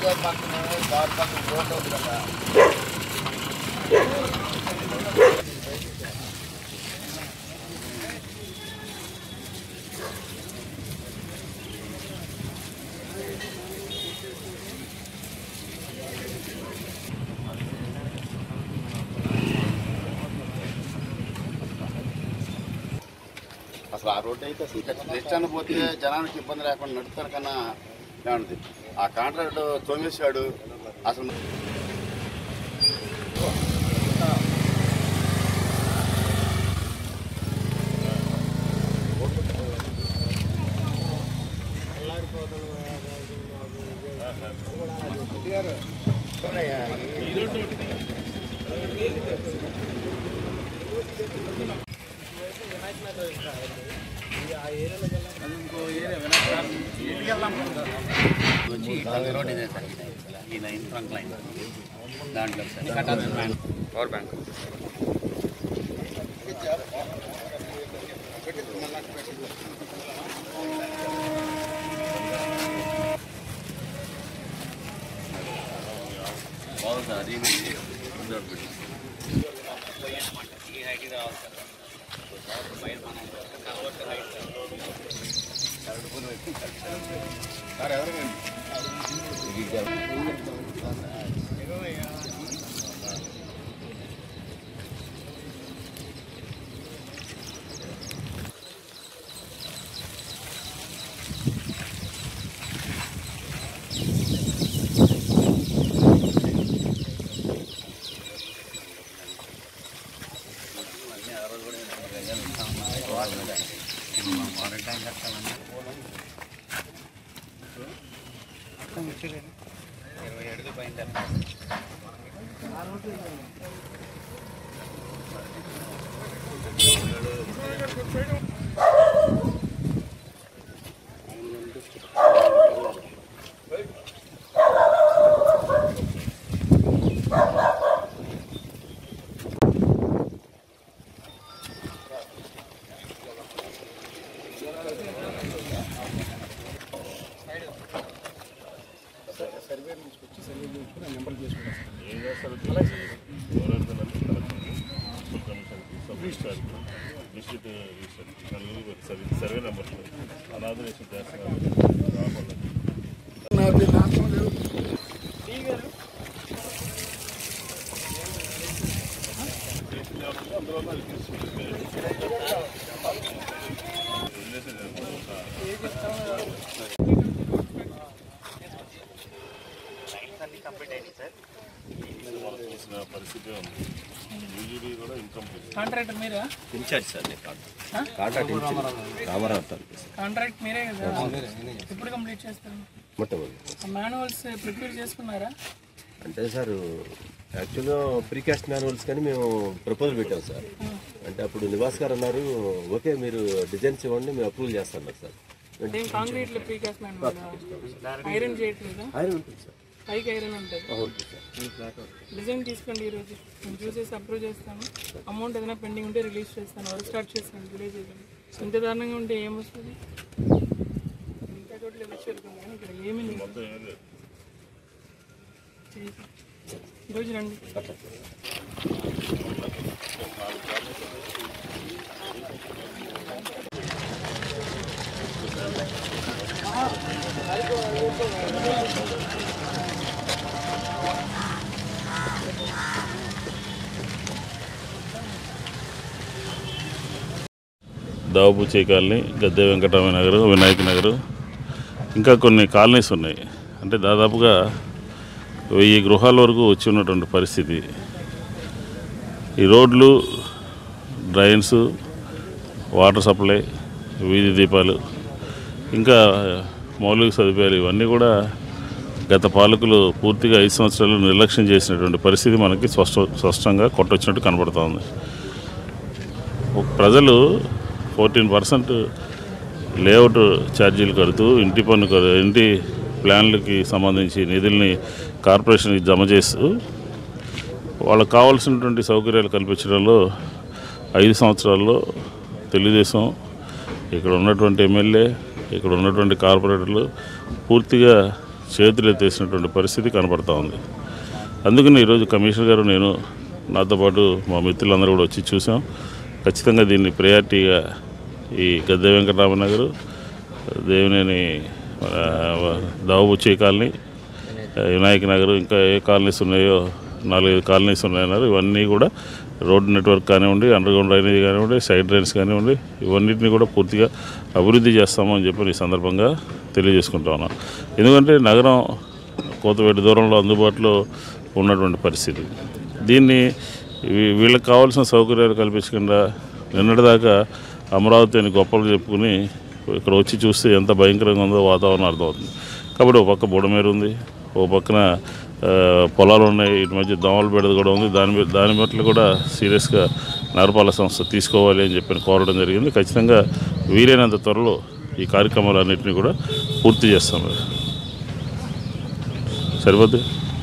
పక్కన దారి పక్కన రోడ్డు ఉంది కదా అసలు ఆ రోడ్డు అయితే అసలు ఇంకా రెస్ట్ పోతే జనానికి ఇబ్బంది లేకుండా నడుపుతారు కన్నా బాగుంది ఆ కాంట్రాక్ట్ తొంగేశాడు అసలు రోడ్ ఇదే సార్ ఈ లైన్ ట్రంక్ లైన్ దాంట్లో పవర్ బ్యాంక్ బాగుంది సార్ ఇది ఈ హైట్ కావాలి సార్ బయట మనం కలవట్టు హైట్ సార్ ఎవరు వాటర్ ట్యాంక్ కట్టాలన్నా ఇరవై అడుగులు పైన కట్టాలి. డిస్ట్రిక్ట్ రిజిస్టర్ సర్వే నెంబర్ అనాథరేషన్ చేస్తున్నారు రాకుండా కంప్లీట్ అయింది సార్ మనం చూసిన పరిస్థితి ఉంది యూజీడీ కూడా ఇన్కంప్లీట్ కాంట్రాక్టర్ మీరా ఇన్ఛార్జ్ సార్ నేను contract incharge Ramarao sir contract మీరే కదా ఎప్పుడు కంప్లీట్ చేస్తారు మొట్టమొదటి మాన్యువల్స్ ప్రిపేర్ చేసుకున్నారా అంటే సార్ యాక్చువల్గా ప్రీకాస్ట్ మాన్యువల్స్ కానీ మేము ప్రపోజల్ పెట్టాం సార్ అంటే అప్పుడు నివాస్ గారు అన్నారు ఓకే మీరు డిజైన్స్ ఇవ్వండి మేము అప్రూవల్ చేస్తాం సార్ అంటే కాంక్రీట్ లో ప్రీకాస్ట్ మాన్యువల్ ఐరన్ చేయట్లేదా ఆయన ఉంటుంది సార్ పైకి ఐరన్ ఉంటుంది ఓకే సార్ డిజైన్ తీసుకోండి ఈరోజు నేను చూసేసి అప్రూవ్ చేస్తాను అమౌంట్ ఏదైనా పెండింగ్ ఉంటే రిలీజ్ చేస్తాను వర్క్ స్టార్ట్ చేస్తాను డిలే చేయండి ఇంత దారుణంగా ఉంటే ఏమొస్తుంది ఇంకా చోట్ల వచ్చేరుతుంది కానీ ఇక్కడ ఏమీ లేదు మొత్తం ఏం లేదు చేసి ఈరోజు రండి దావుపూచే కాలనీ గద్దె వెంకటరామ నగర్ వినాయక నగర్ ఇంకా కొన్ని కాలనీస్ ఉన్నాయి అంటే దాదాపుగా వెయ్యి గృహాల వరకు వచ్చి ఉన్నటువంటి పరిస్థితి ఈ రోడ్లు డ్రైన్స్ వాటర్ సప్లై వీధి దీపాలు ఇంకా మౌలిక సదుపాయాలు ఇవన్నీ కూడా గత పాలకులు పూర్తిగా ఐదు సంవత్సరాలు నిర్లక్ష్యం చేసినటువంటి పరిస్థితి మనకి స్పష్ట స్పష్టంగా కొట్టొచ్చినట్టు కనబడుతోంది ప్రజలు ఫోర్టీన్ పర్సెంట్ లేఅవుట్ ఛార్జీలు కడుతూ ఇంటి పన్ను కడు- ఇంటి ప్లాన్లకి సంబంధించి నిధుల్ని కార్పొరేషన్కి జమ చేస్తూ వాళ్ళకి కావాల్సినటువంటి సౌకర్యాలు కల్పించడంలో ఐదు సంవత్సరాల్లో తెలుగుదేశం ఇక్కడ ఉన్నటువంటి ఎమ్మెల్యే ఇక్కడ ఉన్నటువంటి కార్పొరేటర్లు పూర్తిగా చేతులు ఎత్తేసినటువంటి పరిస్థితి కనపడతా ఉంది అందుకని ఈరోజు కమిషనర్ గారు నేను నాతో పాటు మా మిత్రులందరూ కూడా వచ్చి చూసాం ఖచ్చితంగా దీన్ని ప్రయారిటీగా ఈ గద్దె వెంకటరామనగరు దేవినేని దావుబుచ్చే కాలనీ వినాయక నగర్ ఇంకా ఏ కాలనీస్ ఉన్నాయో నాలుగైదు కాలనీస్ ఉన్నాయన్నారు ఇవన్నీ కూడా రోడ్ నెట్వర్క్ కానివ్వండి అండర్గ్రౌండ్ డ్రైనేజ్ కానివ్వండి సైడ్ డ్రైన్స్ కానివ్వండి ఇవన్నిటిని కూడా పూర్తిగా అభివృద్ధి చేస్తామని చెప్పి ఈ సందర్భంగా తెలియజేసుకుంటా ఉన్నాం ఎందుకంటే నగరం కోతవేటి దూరంలో అందుబాటులో ఉన్నటువంటి పరిస్థితి దీన్ని వీ- వీళ్ళకి కావాల్సిన సౌకర్యాలు కల్పించకుండా నిన్నటిదాకా అమరావతి అని గొప్పలు చెప్పుకుని ఇక్కడ వచ్చి చూస్తే ఎంత భయంకరంగా ఉందో వాతావరణం అర్థమవుతుంది కాబట్టి ఒక పక్క బుడమేరు ఉంది ఓ పక్కన ఆ, పొలాలు ఉన్నాయి ఇటు మధ్య దోమల బెడద కూడా ఉంది దాని మీద దాని పట్ల కూడా సీరియస్గా నగరపాలక సంస్థ తీసుకోవాలి అని చెప్పి కోరడం జరిగింది ఖచ్చితంగా వీలైనంత త్వరలో ఈ కార్యక్రమాలన్నింటినీ కూడా పూర్తి చేస్తాం సరిపోద్ది